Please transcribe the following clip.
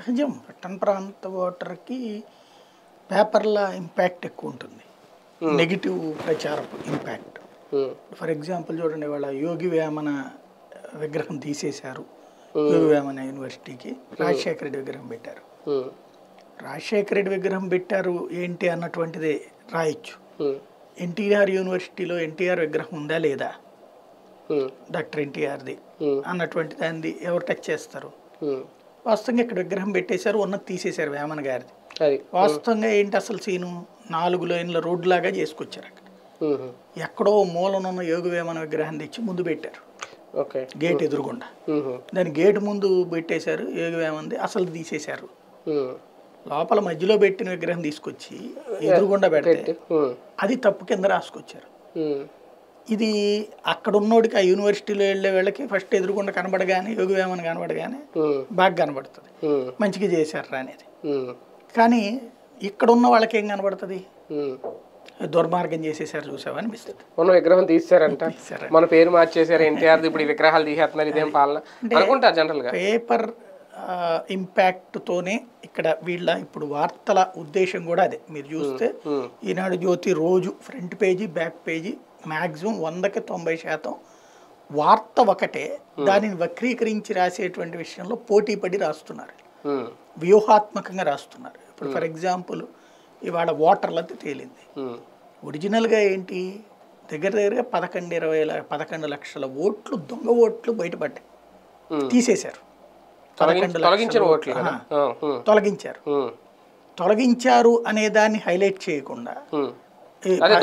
సహజం పట్టణ ప్రాంత ఓటర్కి పేపర్ల ఇంపాక్ట్ ఎక్కువ ఉంటుంది నెగిటివ్ ప్రచారపు ఇంపాక్ట్ ఉమ్, ఫర్ ఎగ్జాంపుల్ చూడండి వాళ్ళ యోగి వేమన విగ్రహం తీసేశారు యోగి వేమన యూనివర్సిటీకి రాజశేఖర రెడ్డి విగ్రహం పెట్టారు ఉమ్, రాజశేఖర రెడ్డి విగ్రహం పెట్టారు ఏంటి అన్నటువంటిది రాయొచ్చు ఉమ్, ఎన్టీఆర్ యూనివర్సిటీలో ఎన్టీఆర్ విగ్రహం ఉందా లేదా ఉమ్, డాక్టర్ ఎన్టీఆర్ది ఉమ్, అన్నటువంటి దాన్ని ఎవరు టచ్ చేస్తారు ఉమ్. వాస్తవంగా ఇక్కడ విగ్రహం పెట్టేశారు ఉన్నది తీసేశారు వేమన గారిది అది వాస్తవంగా ఏంటి అసలు సీను నాలుగు లైన్ల రోడ్డు లాగా చేసుకొచ్చారు అక్కడ ఉమ్, ఎక్కడో మూలనున్న యోగి వేమన విగ్రహం తెచ్చి ముందు పెట్టారు ఓకే గేట్ ఎదురుగుండా ఉమ్, దాని గేట్ ముందు పెట్టేశారు యోగి వేమంది అసలు తీసేశారు ఉమ్, లోపల మధ్యలో పెట్టిన విగ్రహం తీసుకొచ్చి ఎదురుగుండా పెడితే ఉమ్, అది తప్పు కింద రాసుకొచ్చారు ఉమ్, ఇది అక్కడ ఉన్నోడికి ఆ యూనివర్సిటీలో వెళ్ళే వాళ్ళకి ఫస్ట్ ఎదురుగుండా కనబడగానే యోగి వేమన కనబడగానే ఉమ్, బాగా కనబడుతుంది ఉమ్, మంచిగా చేశారు అనేది ఉమ్, కానీ ఇక్కడ ఉన్న వాళ్ళకి ఏం కనబడుతుంది ఉమ్. దుర్మార్గం చేసేసారు చూసావా అనిపిస్తుంది మొన్న విగ్రహం తీస్తారంట తీశారు. మన పేరు మార్చేశారు ఎన్టీఆర్ ఇప్పుడు ఈ విగ్రహాలు తీసేస్తున్నారు ఇదేం పాలన అనుకుంటారు జనరల్ గా పేపర్ ఇంపాక్ట్తోనే ఇక్కడ వీళ్ళ ఇప్పుడు వార్తల ఉద్దేశం కూడా అదే మీరు చూస్తే ఉమ్, ఈనాడు జ్యోతి రోజు front page back page maximum వందకి తొంభై శాతం వార్త ఒకటే దానిని వక్రీకరించి రాసేటువంటి విషయంలో పోటీ పడి రాస్తున్నారు ఉమ్, వ్యూహాత్మకంగా రాస్తున్నారు ఇప్పుడు ఫర్ ఎగ్జాంపుల్ ఇవాళ ఓటర్లది తేలింది ఉమ్, ఒరిజినల్గా ఏంటి దగ్గర దగ్గరగా పదకొండు ఇరవై ల- పదకొండు లక్షల ఓట్లు దొంగ ఓట్లు బయటపడ్డాయి ఉమ్. తీసేశారు తొలగిం- పదకొండు తొలగించిన లక్షల ఓట్లు కదా ఆ, ఆ, ఉమ్, తొలగించారు ఉమ్, తొలగించారు అనే దాన్ని హైలైట్ చేయకుండా ఉమ్. ఈ అదే